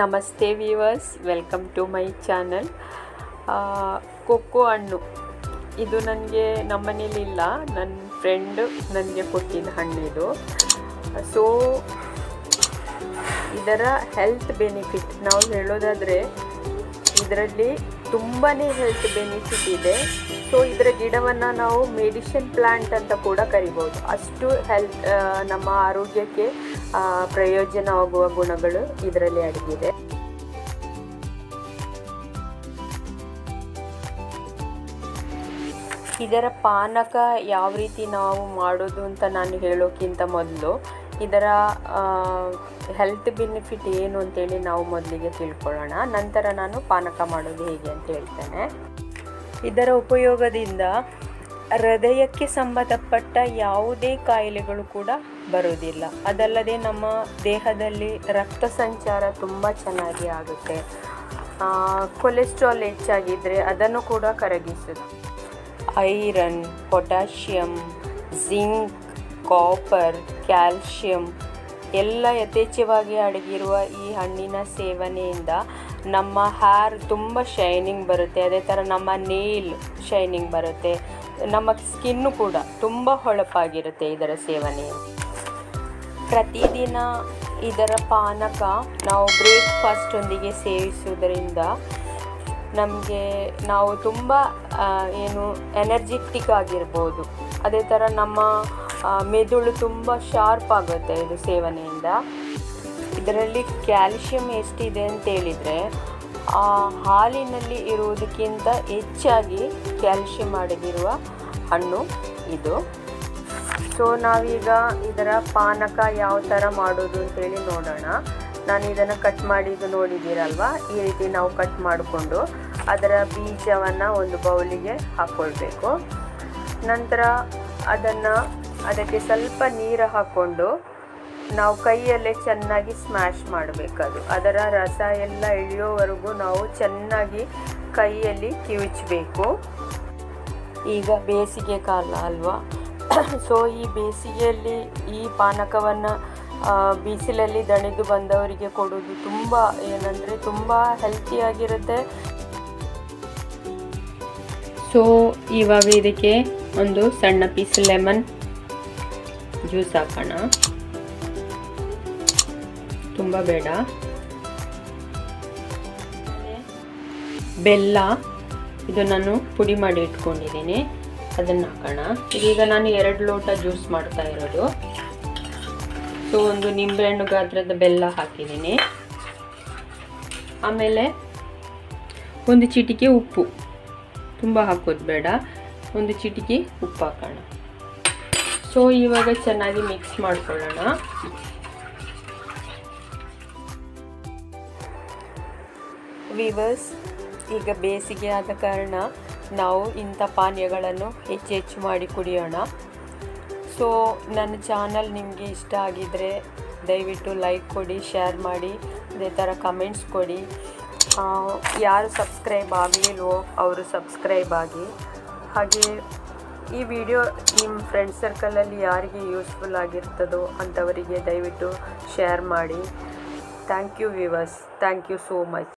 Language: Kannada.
ನಮಸ್ತೆ viewers welcome to my channel cocoa ಹಣ್ಣು ಇದು ನನಗೆ ನಮ್ಮನೇಲಿಲ್ಲ ನನ್ನ ಫ್ರೆಂಡ್ ನನಗೆ ಕೊಟ್ಟಿದ್ದ ಹಣ್ಣಿದು ಸೊ ಇದರ ಹೆಲ್ತ್ ಬೆನಿಫಿಟ್ ನಾವು ಹೇಳೋದಾದರೆ ಇದರಲ್ಲಿ ತುಂಬಾ ಹೆಲ್ತ್ ಬೆನಿಫಿಟ್ ಇದೆ ಸೊ ಇದರ ಗಿಡವನ್ನು ನಾವು ಮೆಡಿಸಿನ್ ಪ್ಲ್ಯಾಂಟ್ ಅಂತ ಕೂಡ ಕರಿಬೋದು ಅಷ್ಟು ಹೆಲ್ತ್ ನಮ್ಮ ಆರೋಗ್ಯಕ್ಕೆ ಆ, ಪ್ರಯೋಜನವಾಗುವ ಗುಣಗಳು ಇದರಲ್ಲಿ ಅಡಗಿದೆ ಇದರ ಪಾನಕ ಯಾವ ರೀತಿ ನಾವು ಮಾಡೋದು ಅಂತ ನಾನು ಹೇಳೋಕ್ಕಿಂತ ಮೊದಲು ಇದರ ಹೆಲ್ತ್ ಬೆನಿಫಿಟ್ ಏನು ಅಂತೇಳಿ ನಾವು ಮೊದಲಿಗೆ ತಿಳ್ಕೊಳ್ಳೋಣ ನಂತರ ನಾನು ಪಾನಕ ಮಾಡೋದು ಹೇಗೆ ಅಂತ ಹೇಳ್ತೇನೆ ಇದರ ಉಪಯೋಗದಿಂದ ಹೃದಯಕ್ಕೆ ಸಂಬಂಧಪಟ್ಟ ಯಾವುದೇ ಕಾಯಿಲೆಗಳು ಕೂಡ ಬರುವುದಿಲ್ಲ ಅದಲ್ಲದೆ ನಮ್ಮ ದೇಹದಲ್ಲಿ ರಕ್ತ ಸಂಚಾರ ತುಂಬ ಚೆನ್ನಾಗಿ ಆಗುತ್ತೆ ಆ, ಕೊಲೆಸ್ಟ್ರಾಲ್ ಹೆಚ್ಚಾಗಿದ್ದರೆ ಅದನ್ನು ಕೂಡ ಕರಗಿಸುತ್ತೆ iron potassium zinc copper calcium ಎಲ್ಲ ಯಥೇಚ್ಛವಾಗಿ ಅಡಗಿರುವ ಈ ಹಣ್ಣಿನ ಸೇವನೆಯಿಂದ ನಮ್ಮ ಹೇರ್ ತುಂಬ ಶೈನಿಂಗ್ ಬರುತ್ತೆ ಅದೇ ಥರ ನಮ್ಮ ನೇಲ್ ಶೈನಿಂಗ್ ಬರುತ್ತೆ ನಮ್ಮ ಸ್ಕಿನ್ನು ಕೂಡ ತುಂಬ ಹೊಳಪಾಗಿರುತ್ತೆ ಇದರ ಸೇವನೆಯಿಂದ ಪ್ರತಿದಿನ ಇದರ ಪಾನಕ ನಾವು ಬ್ರೇಕ್ಫಾಸ್ಟೊಂದಿಗೆ ಸೇವಿಸುವುದರಿಂದ ನಮಗೆ ನಾವು ತುಂಬ ಆ, ಏನು ಎನರ್ಜೆಟಿಕ್ ಆಗಿರ್ಬೋದು ಅದೇ ಥರ ನಮ್ಮ ಆ, ಮೆದುಳು ತುಂಬ ಶಾರ್ಪ್ ಆಗುತ್ತೆ ಇದು ಸೇವನೆಯಿಂದ ಇದರಲ್ಲಿ ಕ್ಯಾಲ್ಶಿಯಂ ಎಷ್ಟಿದೆ ಅಂತ ಹೇಳಿದರೆ ಆ ಹಾಲಿನಲ್ಲಿ ಇರುವುದಕ್ಕಿಂತ ಹೆಚ್ಚಾಗಿ ಕ್ಯಾಲ್ಶಿಯಂ ಅಡಗಿರುವ ಹಣ್ಣು ಇದು ಸೊ ನಾವೀಗ ಇದರ ಪಾನಕ ಯಾವ ಥರ ಮಾಡೋದು ಅಂತೇಳಿ ನೋಡೋಣ ನಾನು ಇದನ್ನು ಕಟ್ ಮಾಡಿದ್ದು ನೋಡಿದ್ದೀರಲ್ವಾ ಈ ರೀತಿ ನಾವು ಕಟ್ ಮಾಡಿಕೊಂಡು ಅದರ ಬೀಜವನ್ನು ಒಂದು ಬೌಲಿಗೆ ಹಾಕ್ಕೊಳ್ಬೇಕು ನಂತರ ಅದನ್ನು ಅದಕ್ಕೆ ಸ್ವಲ್ಪ ನೀರು ಹಾಕ್ಕೊಂಡು ನಾವು ಕೈಯಲ್ಲೇ ಚೆನ್ನಾಗಿ ಸ್ಮ್ಯಾಶ್ ಮಾಡಬೇಕದು ಅದರ ರಸ ಎಲ್ಲ ಇಳಿಯೋವರೆಗೂ ನಾವು ಚೆನ್ನಾಗಿ ಕೈಯಲ್ಲಿ ಕಿವುಚಬೇಕು ಈಗ ಬೇಸಿಗೆ ಕಾಲ ಅಲ್ವಾ ಸೊ ಈ ಬೇಸಿಗೆಯಲ್ಲಿ ಈ ಪಾನಕವನ್ನು ಬಿಸಿಲಲ್ಲಿ ದಣಿದು ಬಂದವರಿಗೆ ಕೊಡೋದು ತುಂಬ ಏನಂದರೆ ತುಂಬ ಹೆಲ್ತಿಯಾಗಿರುತ್ತೆ ಸೊ ಇವಾಗ ಇದಕ್ಕೆ ಒಂದು ಸಣ್ಣ ಪೀಸ್ ಲೆಮನ್ ಜ್ಯೂಸ್ ಹಾಕೋಣ ತುಂಬ ಬೇಡ ಬೆಲ್ಲ ಇದು ನಾನು ಪುಡಿ ಮಾಡಿ ಇಟ್ಕೊಂಡಿದ್ದೀನಿ ಅದನ್ನು ಹಾಕೋಣ ಇದೀಗ ನಾನು ಎರಡು ಲೋಟ ಜ್ಯೂಸ್ ಮಾಡ್ತಾ ಇರೋದು ಸೊ ಒಂದು ನಿಂಬೆಹಣ್ಣು ಗಾತ್ರದ ಬೆಲ್ಲ ಹಾಕಿದ್ದೀನಿ ಆಮೇಲೆ ಒಂದು ಚಿಟಿಕೆ ಉಪ್ಪು ತುಂಬ ಹಾಕೋದು ಬೇಡ ಒಂದು ಚಿಟಿಕೆ ಉಪ್ಪು ಹಾಕೋಣ ಸೊ ಇವಾಗ ಚೆನ್ನಾಗಿ ಮಿಕ್ಸ್ ಮಾಡ್ಕೊಳ್ಳೋಣ ವಿವರ್ಸ್ ಈಗ ಬೇಸಿಗೆ ಆದ ಕಾರಣ ನಾವು ಇಂಥ ಪಾನೀಯಗಳನ್ನು ಹೆಚ್ಚು ಹೆಚ್ಚು ಮಾಡಿ ಕುಡಿಯೋಣ ಸೊ ನನ್ನ ಚಾನಲ್ ನಿಮಗೆ ಇಷ್ಟ ಆಗಿದ್ದರೆ ದಯವಿಟ್ಟು ಲೈಕ್ ಕೊಡಿ ಶೇರ್ ಮಾಡಿ ಅದೇ ಥರ ಕಮೆಂಟ್ಸ್ ಕೊಡಿ ಆ, ಯಾರು ಸಬ್ಸ್ಕ್ರೈಬ್ ಆಗಲಿಲ್ವೋ ಅವರು ಸಬ್ಸ್ಕ್ರೈಬ್ ಆಗಿ ಹಾಗೆ ಈ ವಿಡಿಯೋ ನಿಮ್ಮ ಫ್ರೆಂಡ್ ಸರ್ಕಲಲ್ಲಿ ಯಾರಿಗೆ ಯೂಸ್ಫುಲ್ ಆಗಿರ್ತದೋ ಅಂಥವರಿಗೆ ದಯವಿಟ್ಟು ಶೇರ್ ಮಾಡಿ thank you viewers thank you so much